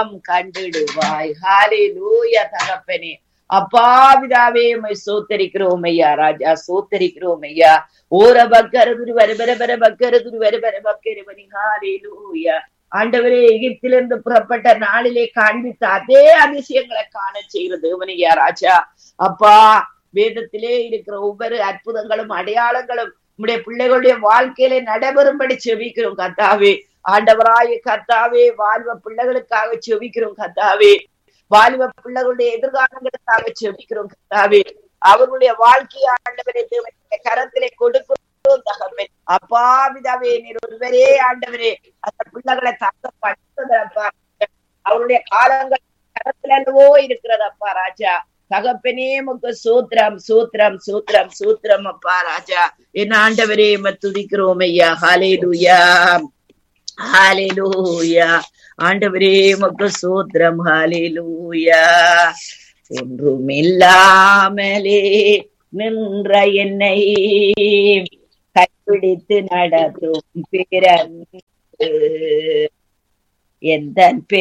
சுகம் கண்டிடுவாய் ஹalleluya தகப்பனே அப்பா பிதாவே உம்மை சோத்தரிக்கிறோம் ஐயா ராஜா சோத்தரிக்கிறோம் ஐயா ஓர பக்கரதுரு வர வர வர பக்கரதுரு வர வர பக்கரவனி ஹalleluya ஆண்டவரே எகிப்திலிருந்து புறப்பட்ட நாளிலே காண்பித்த அதே அதிசயங்களை காண செய்கிற தேவனையா ராஜா அப்பா வேதத்திலே இருக்கிற ஒவ்வொரு அற்புதங்களும் அடையாளங்களும் உம்முடைய பிள்ளைகளுடைய வாழ்க்கையிலே நடைபெறும்படி செவிக்கிறோம் கத்தாவே ஆண்டவராய கத்தாவே வாழ்வ பிள்ளைகளுக்காக செவிக்கிறோம் கத்தாவே வாலிப பிள்ளைகளுடைய எதிர்காலங்களுக்காக செபிக்கிறோம் கர்த்தாவே அவர்களுடைய வாழ்க்கையை ஆண்டவரே தேவனுடைய கரத்திலே கொடுக்கிறோம் தகப்பே அப்பா பிதாவே நீர் ஒருவரே ஆண்டவரே அந்த பிள்ளைகளை தாக்க படுத்துகிறப்பா அவருடைய காலங்கள் கரத்துல அல்லவோ இருக்கிறதப்பா ராஜா தகப்பனே முக்கு சூத்திரம் சூத்திரம் சூத்திரம் சூத்திரம் அப்பா ராஜா என் ஆண்டவரே துதிக்கிறோம் ஐயா ஹாலேலுயா ஹாலேலூயா ஆண்டவரே மக்கு சூத்திரம் ஹாலேலூயா ஒன்றுமில்லாமலே நின்ற என்னை கைப்பிடித்து நடத்தும் பிறந்து எந்த